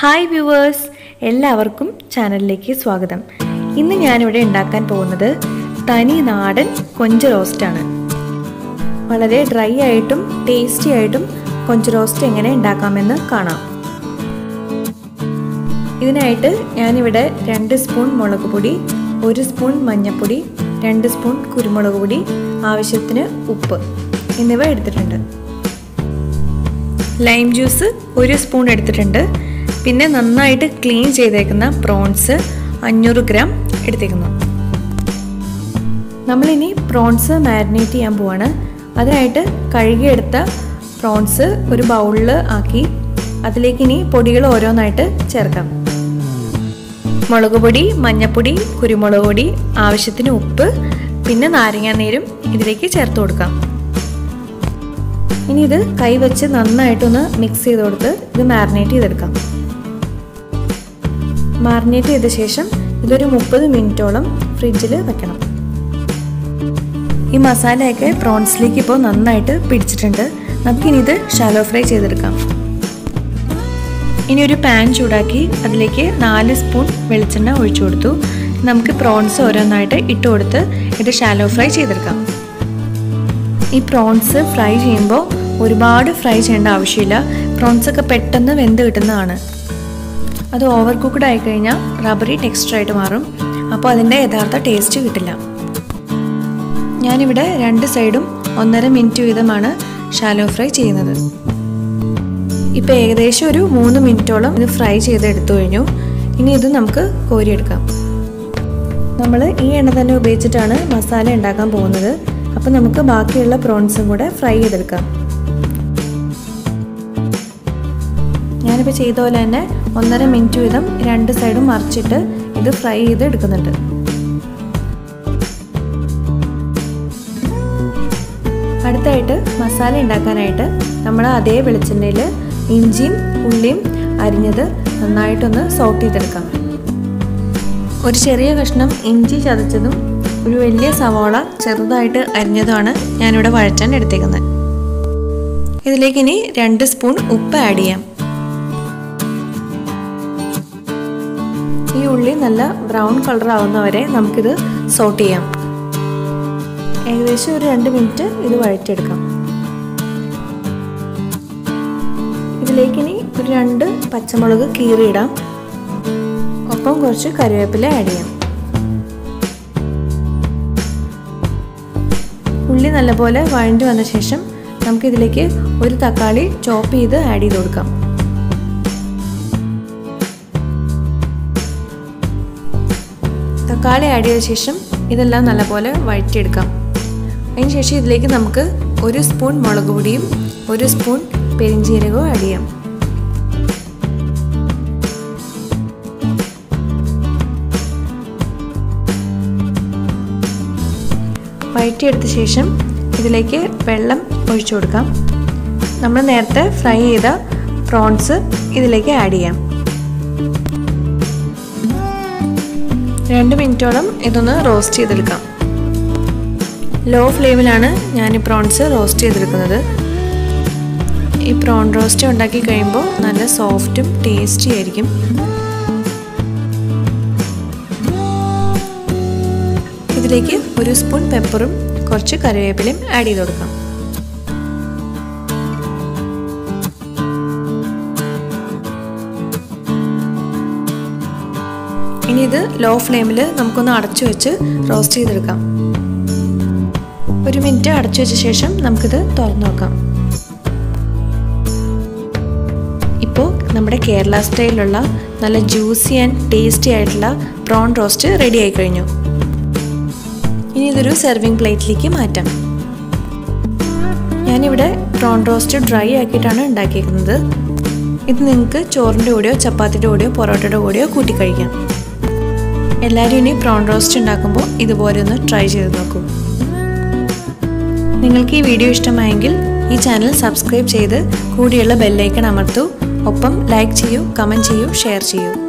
hi viewers എല്ലാവർക്കും ചാനലിലേക്ക് സ്വാഗതം ഇന്ന് ഞാനിവിടെ ഉണ്ടാക്കാൻ പോകുന്നത് തനി നാടൻ കൊഞ്ച് റോസ്റ്റാണ് വളരെ ഡ്രൈ ആയിട്ടും ടേസ്റ്റി ആയിട്ടും കൊഞ്ച് റോസ്റ്റ് എങ്ങനെ ഉണ്ടാക്കാമെന്ന് കാണാം ഇതിനായിട്ട് ഞാനിവിടെ രണ്ട് സ്പൂൺ മുളക് പൊടി ഒരു സ്പൂൺ മഞ്ഞൾപ്പൊടി രണ്ട് സ്പൂൺ കുരുമുളക് പൊടി ആവശ്യത്തിന് ഉപ്പ് എന്നിവ എടുത്തിട്ടുണ്ട് ലൈം ജ്യൂസ് ഒരു സ്പൂൺ എടുത്തിട്ടുണ്ട് പിന്നെ നന്നായിട്ട് ക്ലീൻ ചെയ്തേക്കുന്ന പ്രോൺസ് അഞ്ഞൂറ് ഗ്രാം എടുത്തേക്കുന്നു നമ്മളിനി പ്രോൺസ് മാരിനേറ്റ് ചെയ്യാൻ പോവാണ് അതിനായിട്ട് കഴുകിയെടുത്ത പ്രോൺസ് ഒരു ബൗളിൽ ആക്കി അതിലേക്ക് ഇനി പൊടികൾ ഓരോന്നായിട്ട് ചേർക്കാം മുളക് പൊടി മഞ്ഞൾപ്പൊടി കുരുമുളക് പൊടി ആവശ്യത്തിന് ഉപ്പ് പിന്നെ നാരങ്ങാനീരും ഇതിലേക്ക് ചേർത്ത് കൊടുക്കാം ഇനി ഇത് കൈവച്ച് നന്നായിട്ടൊന്ന് മിക്സ് ചെയ്ത് കൊടുത്ത് ഇത് മാറിനേറ്റ് ചെയ്തെടുക്കാം മാറിനേറ്റ് ചെയ്ത ശേഷം ഇതൊരു മുപ്പത് മിനിറ്റോളം ഫ്രിഡ്ജിൽ വെക്കണം ഈ മസാലയൊക്കെ പ്രോൺസിലേക്ക് ഇപ്പോൾ നന്നായിട്ട് പിടിച്ചിട്ടുണ്ട് നമുക്കിനി ഇത് ഷാലോ ഫ്രൈ ചെയ്തെടുക്കാം ഇനി ഒരു പാൻ ചൂടാക്കി അതിലേക്ക് നാല് സ്പൂൺ വെളിച്ചെണ്ണ ഒഴിച്ചു കൊടുത്തു നമുക്ക് പ്രോൺസ് ഓരോന്നായിട്ട് ഇട്ട് കൊടുത്ത് ഇത് ഷാലോ ഫ്രൈ ചെയ്തെടുക്കാം ഈ പ്രോൺസ് ഫ്രൈ ചെയ്യുമ്പോൾ ഒരുപാട് ഫ്രൈ ചെയ്യേണ്ട ആവശ്യമില്ല പ്രോൺസ് ഒക്കെ പെട്ടെന്ന് വെന്ത് കിട്ടുന്നതാണ് അത് ഓവർ കുക്ക്ഡ് ആയി കഴിഞ്ഞാൽ റബ്ബറി ടെക്സ്ചറായിട്ട് മാറും അപ്പോൾ അതിൻ്റെ യഥാർത്ഥ ടേസ്റ്റ് കിട്ടില്ല ഞാനിവിടെ രണ്ട് സൈഡും ഒന്നര മിനിറ്റ് വീതമാണ് ഷാലോ ഫ്രൈ ചെയ്യുന്നത് ഇപ്പോൾ ഏകദേശം ഒരു മൂന്ന് മിനിറ്റോളം ഇത് ഫ്രൈ ചെയ്ത് എടുത്തു കഴിഞ്ഞു ഇനി ഇത് നമുക്ക് കോരിയെടുക്കാം നമ്മൾ ഈ എണ്ണ തന്നെ ഉപയോഗിച്ചിട്ടാണ് മസാല ഉണ്ടാക്കാൻ പോകുന്നത് അപ്പോൾ നമുക്ക് ബാക്കിയുള്ള പ്രോൺസും കൂടെ ഫ്രൈ ചെയ്തെടുക്കാം ഞാനിപ്പോൾ ചെയ്ത പോലെ തന്നെ ഒന്നര മിനിറ്റ് വീതം രണ്ട് സൈഡും മറിച്ചിട്ട് ഇത് ഫ്രൈ ചെയ്ത് എടുക്കുന്നുണ്ട് അടുത്തായിട്ട് മസാല ഉണ്ടാക്കാനായിട്ട് നമ്മൾ അതേ വെളിച്ചെണ്ണയിൽ ഇഞ്ചിയും ഉള്ളിയും അരിഞ്ഞത് നന്നായിട്ടൊന്ന് സോട്ട് ചെയ്തെടുക്കാം ഒരു ചെറിയ കഷ്ണം ഇഞ്ചി ചതച്ചതും ഒരു വലിയ സവാള ചെറുതായിട്ട് അരിഞ്ഞതുമാണ് ഞാനിവിടെ വഴറ്റാൻ എടുത്തേക്കുന്നത് ഇതിലേക്ക് ഇനി രണ്ട് സ്പൂൺ ഉപ്പ് ആഡ് ചെയ്യാം ഈ ഉള്ളി നല്ല ബ്രൗൺ കളർ ആവുന്നവരെ നമുക്കിത് സോട്ട് ചെയ്യാം ഏകദേശം ഒരു രണ്ട് മിനിറ്റ് ഇത് വഴറ്റിയെടുക്കാം ഇതിലേക്ക് ഇനി ഒരു രണ്ട് പച്ചമുളക് കീറിയിടാം ഒപ്പം കുറച്ച് കറിവേപ്പില ആഡ് ചെയ്യാം ഉള്ളി നല്ലപോലെ വഴണ്ടി വന്ന ശേഷം നമുക്കിതിലേക്ക് ഒരു തക്കാളി ചോപ്പ് ചെയ്ത് ആഡ് ചെയ്ത് കൊടുക്കാം തക്കാളി ആഡ് ചെയ്ത ശേഷം ഇതെല്ലാം നല്ലപോലെ വഴറ്റിയെടുക്കാം അതിനുശേഷം ഇതിലേക്ക് നമുക്ക് ഒരു സ്പൂൺ മുളക് പൊടിയും ഒരു സ്പൂൺ പെരിഞ്ചീരകവും ആഡ് ചെയ്യാം വഴറ്റിയെടുത്ത ശേഷം ഇതിലേക്ക് വെള്ളം ഒഴിച്ചു കൊടുക്കാം നമ്മൾ നേരത്തെ ഫ്രൈ ചെയ്ത പ്രോൺസ് ഇതിലേക്ക് ആഡ് ചെയ്യാം രണ്ട് മിനിറ്റോളം ഇതൊന്ന് റോസ്റ്റ് ചെയ്തെടുക്കാം ലോ ഫ്ലെയിമിലാണ് ഞാൻ ഈ പ്രോൺസ് റോസ്റ്റ് ചെയ്തെടുക്കുന്നത് ഈ പ്രോൺ റോസ്റ്റ് ഉണ്ടാക്കി കഴിയുമ്പോൾ നല്ല സോഫ്റ്റും ടേസ്റ്റി ആയിരിക്കും ഇതിലേക്ക് ഒരു സ്പൂൺ പെപ്പറും കുറച്ച് കറിവേപ്പിലയും ആഡ് ചെയ്ത് കൊടുക്കാം ഇനി ഇത് ലോ ഫ്ലെയിമിൽ നമുക്കൊന്ന് അടച്ചു വെച്ച് റോസ്റ്റ് ചെയ്തെടുക്കാം ഒരു മിനിറ്റ് അടച്ചു വെച്ച ശേഷം നമുക്കിത് തുറന്നു നോക്കാം ഇപ്പോൾ നമ്മുടെ കേരള സ്റ്റൈലിലുള്ള നല്ല ജ്യൂസി ആൻഡ് ടേസ്റ്റി ആയിട്ടുള്ള പ്രോൺ റോസ്റ്റ് റെഡി ആയി കഴിഞ്ഞു ഇനി ഇതൊരു സെർവിങ് പ്ലേറ്റിലേക്ക് മാറ്റാം ഞാനിവിടെ പ്രോൺ റോസ്റ്റ് ഡ്രൈ ആക്കിയിട്ടാണ് ഉണ്ടാക്കിയിരിക്കുന്നത് ഇത് നിങ്ങൾക്ക് ചോറിൻ്റെ കൂടെയോ ചപ്പാത്തിയുടെ കൂടെയോ പൊറോട്ടയുടെ കൂടെയോ കൂട്ടി കഴിക്കാം എല്ലാവരും ഇനി പ്രോൺ റോസ്റ്റ് ഉണ്ടാക്കുമ്പോൾ ഇതുപോലെ ഒന്ന് ട്രൈ ചെയ്ത് നോക്കൂ നിങ്ങൾക്ക് ഈ വീഡിയോ ഇഷ്ടമായെങ്കിൽ ഈ ചാനൽ സബ്സ്ക്രൈബ് ചെയ്ത് കൂടിയുള്ള ബെല്ലൈക്കൺ അമർത്തൂ ഒപ്പം ലൈക്ക് ചെയ്യൂ കമൻറ്റ് ചെയ്യൂ ഷെയർ ചെയ്യൂ